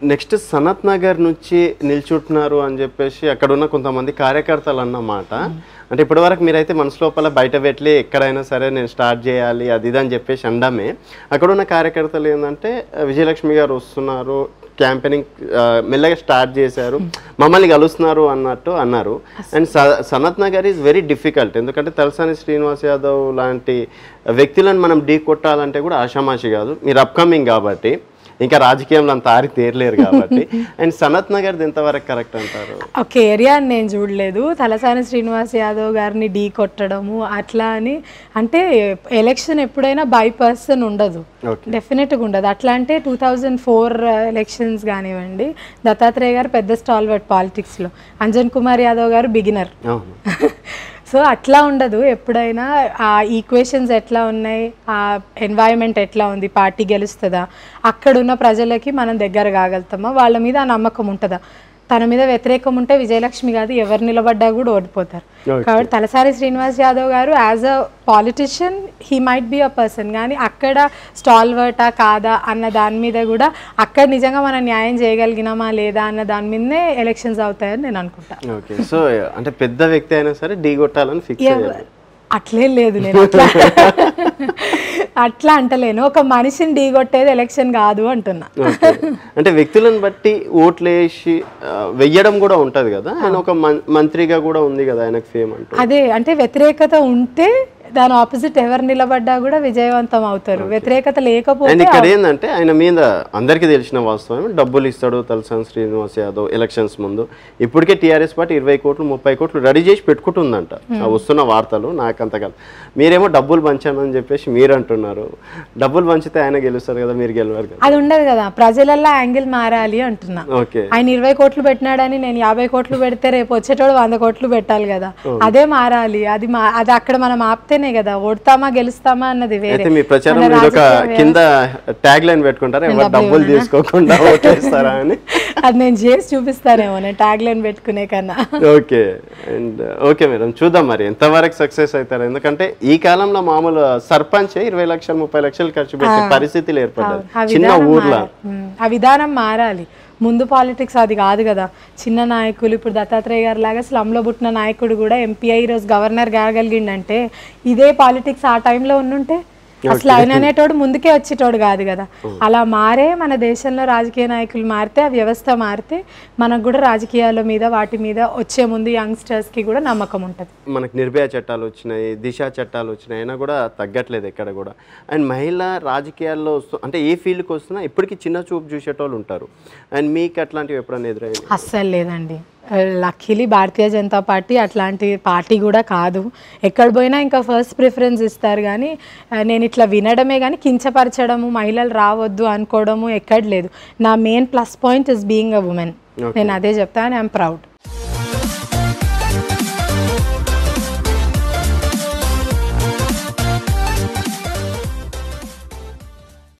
Next Sanath Nagar నుంచి నిల్చుంటున్నారు అని చెప్పేసి అక్కడ ఉన్న కొంతమంది కార్యకర్తలు అన్నమాట అంటే ఇప్పటివరకు మీరైతే మనసు లోపల బయట పెట్టి ఎక్కడైనా సరే నేను స్టార్ట్ చేయాలి అది ఇది అని చెప్పేసి అండమే అక్కడ ఉన్న కార్యకర్తలు ఏంటంటే విజయలక్ష్మి గారు వస్తున్నారు క్యాంపెయినింగ్ మెల్లగా స్టార్ట్ చేశారు మమ్మల్ని కలుస్తున్నారు అన్నట్టు అన్నారు and Sanath Nagar is very difficult ఎందుకంటే తలసాని శ్రీనివాస్ యాదవ్ లాంటి వ్యక్తులను మనం ఢీ కొట్టాలంటే కూడా ఆషామాషి కాదు మీరు అప్కమింగ్ కాబట్టి ఇంకా రాజకీయంలో అంత ఆరి తేరలేరు కాబట్టి అండ్ సనత్ నగర్ ఎంతవరకు కరెక్ట్ అంటారు ఒక ఏరియా అని నేను చూడలేదు తలసాని శ్రీనివాస్ యాదవ్ గారిని ఢీ కొట్టడము అట్లా అని అంటే ఎలక్షన్ ఎప్పుడైనా బై పర్సన్ ఉండదు Okay. డెఫినెట్గా ఉండదు అట్లా అంటే టూ థౌజండ్ ఫోర్ ఎలక్షన్స్ కానివ్వండి దత్తాత్రేయ గారు పెద్ద స్టాల్వర్ట్ పాలిటిక్స్లో అంజన్ కుమార్ యాదవ్ గారు బిగినర్ అవును సో అట్లా ఉండదు ఎప్పుడైనా ఆ ఈక్వేషన్స్ ఎట్లా ఉన్నాయి ఆ ఎన్వైరన్మెంట్ ఎట్లా ఉంది పార్టీ గెలుస్తుందా అక్కడున్న ప్రజలకి మనం దగ్గర కాగలుగుతామా వాళ్ళ మీద ఆ నమ్మకం ఉంటుందా తన మీద వ్యతిరేకం ఉంటే విజయలక్ష్మి కాదు ఎవరు నిలబడ్డా కూడా ఓడిపోతారు Okay. కాబట్టి తలసారి Srinivas Yadav garu as a politician he might be a person కానీ అక్కడ స్టాల్ వర్టా కాదా అన్న దాని మీద కూడా అక్కడ నిజంగా మనం న్యాయం చేయగలిగినామా లేదా అన్న దాని మీదనే ఎలక్షన్స్ అవుతాయని నేను అనుకుంటా ఓకే సో అంటే పెద్ద వ్యక్తి అయినా సరే ఢీ కొట్టాలని ఫిక్స్ అయ్యారు అట్లే లేదు నేను అట్లా అట్లా అంటలేను ఒక మనిషిని ఢీగొట్టేది ఎలక్షన్ కాదు అంటున్నా ఓకే. అంటే వ్యక్తులను బట్టి ఓట్లు వేసి ఆ, వెయ్యడం కూడా ఉంటది కదా ఆయన ఒక మం- మంత్రిగా కూడా ఉంది కదా ఆయనకు ఫేమ్ అంటూ అదే అంటే వ్యతిరేకత ఉంటే దాని ఆపోజిట్ ఎవరు నిలబడ్డా కూడా విజయవంతం అవుతారు వ్యతిరేకత లేకపోతే అండ్ ఇక్కడ ఏంటంటే ఆయన మీద అందరికీ తెలిసిన వాస్తవం డబ్బులు ఇస్తాడు తలసాని శ్రీనివాస్ యాదవ్ ఎలక్షన్స్ ముందు ఇప్పటికే టీఆర్ఎస్ పార్టీ ఇరవై కోట్లు ముప్పై కోట్లు రెడీ చేసి పెట్టుకుంటుందంట ఆ వస్తున్న వార్తలు నాకు అంతకాలం మీరేమో డబ్బులు పంచానని చెప్పేసి మీరు అంటున్నారు డబ్బులు పంచితే ఆయన గెలుస్తారు కదా మీరు గెలవారు కదా అది ఉండదు కదా ప్రజలల్లో యాంగిల్ మారాలి అంటున్నా ఓకే ఆయన ఇరవై కోట్లు పెట్టినాడని నేను యాభై కోట్లు పెడితే రేపు వచ్చేటోడు వంద కోట్లు పెట్టాలి కదా అదే మారాలి అది మా అది అక్కడ మనం ఆపితేనే కదా ఓడతామా గెలుస్తామా అన్నది వేరే అయితే మీ ప్రచారం మన మీరు ఒక రాజకీయ కింద ట్యాగ్ లైన్ పెట్టుకుంటారా ఎవరు డబ్బులు తీసుకోకుండా ఓటేస్తారా అని అది నేను చేసి చూపిస్తానేమో నేను ట్యాగ్ లైన్ పెట్టుకునే కన్నా ఓకే అండ్ ఓకే మేడం చూద్దాం మరి ఎంతవరకు సక్సెస్ అవుతారు ఎందుకంటే ఈ కాలంలో మామూలు సర్పంచ్ ఇరవై లక్షలు ముప్పై లక్షలు ఖర్చు పెట్టే పరిస్థితులు ఆ ఏర్పడ్డాయి చిన్న విధానం ఊర్లో మారాలి. ఉమ్, ఆ విధానం మారాలి ముందు పాలిటిక్స్ అది కాదు కదా చిన్న నాయకులు ఇప్పుడు దత్తాత్రేయ గారు లాగా స్లమ్లో పుట్టిన నాయకుడు కూడా ఎంపీ అయి ఈరోజు గవర్నర్ కాగలిగిండంటే ఇదే పాలిటిక్స్ ఆ టైంలో ఉండుంటే అసలు ఆయన అనేటోడు ముందుకే వచ్చేటోడు కాదు కదా అలా మారే మన దేశంలో రాజకీయ నాయకులు మారితే ఆ వ్యవస్థ మారితే మనకు కూడా రాజకీయాల మీద వాటి మీద వచ్చే ముందు యంగ్స్టర్స్కి కూడా నమ్మకం ఉంటుంది మనకు నిర్భయ చట్టాలు వచ్చినాయి దిశ చట్టాలు వచ్చినాయి అయినా కూడా తగ్గట్లేదు ఎక్కడ కూడా అండ్ మహిళ రాజకీయాల్లో వస్తూ అంటే ఏ ఫీల్డ్కి వస్తున్నా ఇప్పటికీ చిన్న చూపు చూసేటోళ్ళు ఉంటారు అండ్ మీకు అట్లాంటివి ఎప్పుడైనా ఎదురైంది అస్సలు లేదండి లక్కీలీ భారతీయ జనతా పార్టీ అట్లాంటి పార్టీ కూడా కాదు ఎక్కడ పోయినా ఇంకా ఫస్ట్ ప్రిఫరెన్స్ ఇస్తారు కానీ ఆ, నేను ఇట్లా వినడమే కానీ కించపరచడము మహిళలు రావద్దు అనుకోవడము ఎక్కడ లేదు నా main plus point is being a women నేను అదే చెప్తాను ఐఎమ్ ప్రౌడ్